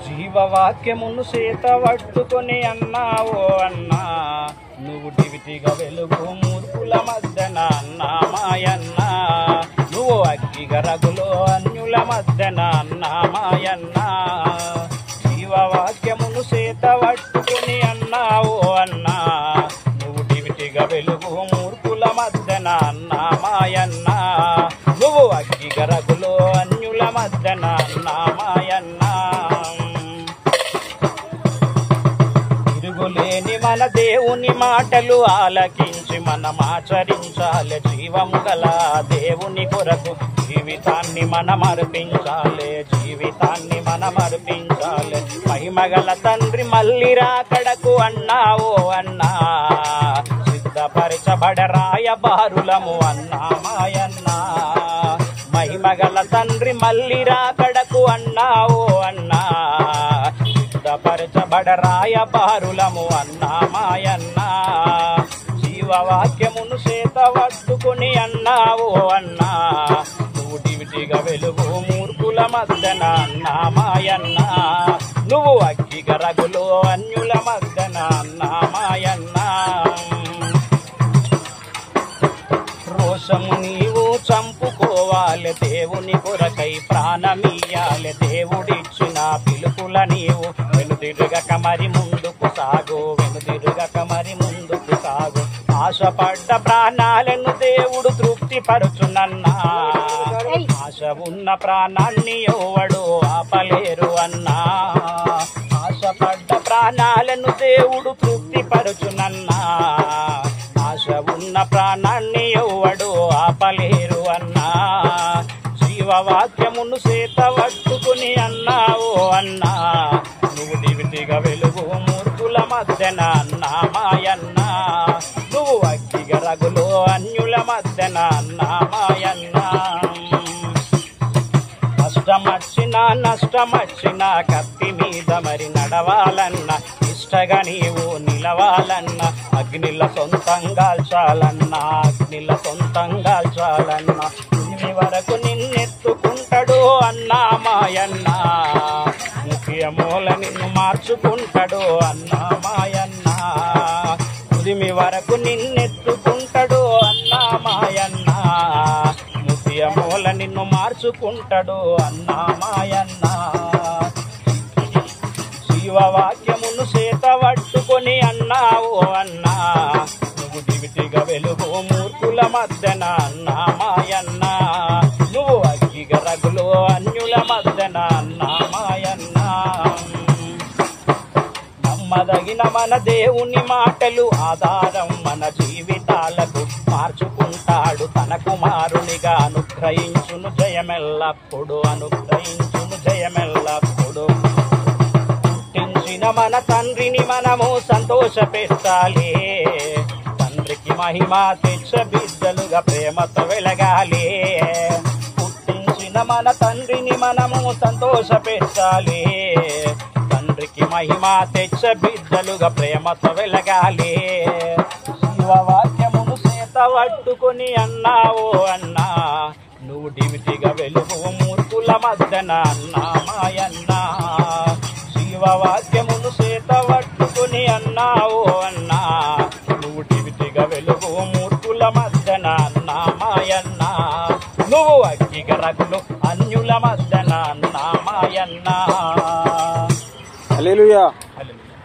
జీవవాక్యమును చేత పట్టుకొని అన్నావో అన్నా నువ్వు డివిటిగా వెలుగు మూర్ఖుల మధ్యన అన్నా మాయన్న నువ్వు అగ్గిగా రగులో అన్యుల మధ్యన అన్నా మాయన్న జీవవాక్యమును చేత పట్టుకొని అన్నావో అన్నా నువ్వు డివిటిగా వెలుగు మూర్ఖుల మధ్యన అన్నా మాయన్న నువ్వు అగ్గిగా రగులో అన్యుల మధ్యన అన్నా మాయన్న తిరుగులేని మన దేవుని మాటలు ఆలకించి మనం ఆచరించాలి జీవము గల దేవుని కొరకు జీవితాన్ని మనం అర్పించాలి జీవితాన్ని మనం అర్పించాలి మహిమగల తండ్రి మళ్ళీ రాకడకు అన్నావో అన్నా సిద్ధపరచబడ రాయబారులము అన్నా మాయన్నా మహిమగల తండ్రి మళ్ళీ రాకడకు అన్నావో అన్నా సిద్ధపరచబడ రాయబారులము అన్నా మాయన్నా జీవవాక్యమును చేత పట్టుకుని అన్నావో అన్నా నువ్వు డివిటిగా వెలుగు మూర్ఖుల మధ్యన అన్నా మాయన్నా నువ్వు అగ్గిగ రగులు అన్యుల మధ్యన అన్నా మాయన్నా రోషము నీవు చంపుకోవాలి దేవుని కొరకై ప్రాణమీయాలి దేవుడిచ్చిన పిలుపుల నీవు వెనుదిరుగక మరి ముందుకు సాగు వెనుదిరుగక మరి ముందుకు సాగు ఆశపడ్డ ప్రాణాలను దేవుడు తృప్తి పరుచునన్నా ఆశ ఉన్న ప్రాణాన్ని ఎవడు ఆపలేరు అన్నా ఆశపడ్డ ప్రాణాలను దేవుడు తృప్తి పరుచునన్నా ఆశ ఉన్న ప్రాణాన్ని ఎవడు ఆపలేరు అన్నా జీవవాక్యమును చేత పట్టుకుని అన్నావు అన్నా నువ్వు డివిటిగా వెలుగు మూర్ఖుల మధ్యన అన్నా మాయన్నా నువ్వు అగ్గిగ రగులు అన్యుల మధ్యన అన్నా మాయన్నా కష్టమచ్చినా నష్టమచ్చినా కత్తి మీద మరి నడవాలన్న ఇష్టగా నీవు నిలవాలన్న అగ్నిల సొంతంగా చాలన్నా అగ్నిల సొంతంగా చాలన్నా ఇన్ని వరకు నిన్నెత్తుకుంటాడు అన్నా మాయన్న ముఖ్యమూల నిన్ను మార్చుకుంటాడు అన్నా మాయన్న ఉదిమి వరకు నిన్నెత్తుకుంటాడు అన్నా మాయన్న ముఖ్యమూల నిన్ను మార్చుకుంటాడు అన్నా మాయన్న జీవవాక్యమును చేత పట్టుకొని అన్నావు అన్నా నువ్వు దివిటిగా వెలుగు మూర్ఖుల మధ్యన అన్నా మాయన్న నువ్వు అగ్గిగ రగులు అన్యుల మధ్యన అన్నా మాయన్న నమ్మదగిన మన దేవుని మాటలు ఆధారం మన జీవితాలకు మార్చుకుంటాడు తన కుమారునిగా అనుగ్రహించును జయమెల్లప్పుడు అనుగ్రహించును జయమెల్లప్పుడు పుట్టించిన మన తండ్రిని మనము సంతోషపెట్టాలి తండ్రికి మహిమ తెచ్చ బిడ్డలుగా ప్రేమతో వెలగాలి పుట్టించిన మన తండ్రిని మనము సంతోషపెట్టాలి తండ్రికి మహిమ తెచ్చ బిడ్డలుగా ప్రేమతో వెలగాలి శివవాక్యమును చేత పట్టుకొని అన్నావు అన్నా నువ్వు డివిటిగా వెలుగు మూర్ఖుల మధ్యన అన్నా మాయన్నా శివవాక్యమును చేత పట్టుకొని అన్నావు అన్నా నువ్వు డివిటిగా వెలుగు మూర్ఖుల మధ్యన అన్నా మాయన్నా నువ్వు అగ్గిగ రగులు అన్యుల మధ్యన అన్నా మాయన్నా హల్లెలూయా హల్లెలూయా.